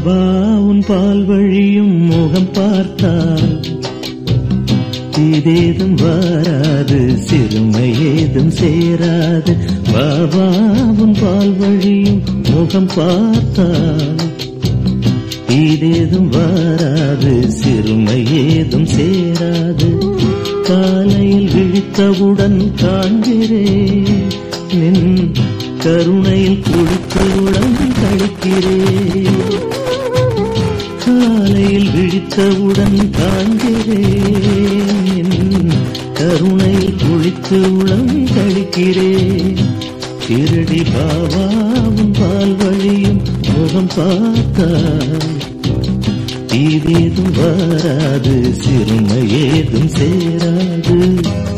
பாபா உன் பால் வழியும் முகம் பார்த்தால் இதேதும் வராது சிறுமை ஏதும் சேராது பாபா உன் பால் வழியும் முகம் பார்த்தால் இதேதும் வராது சிறுமை ஏதும் சேராது காலையில் விழித்தவுடன் காண்கிறேன் நின் கருணையில் குளித்தவுடன் கழிக்கிறேன் காலையில் விழித்தவுடன் காண்கிறேன் நின் கருணையில் குளித்தவுடன் கழிக்கிறேன் திருடி பாபாவும் பால் வழியும் முகம் பார்த்தால் தீவேதும் வராது சிறுமை ஏதும் சேராது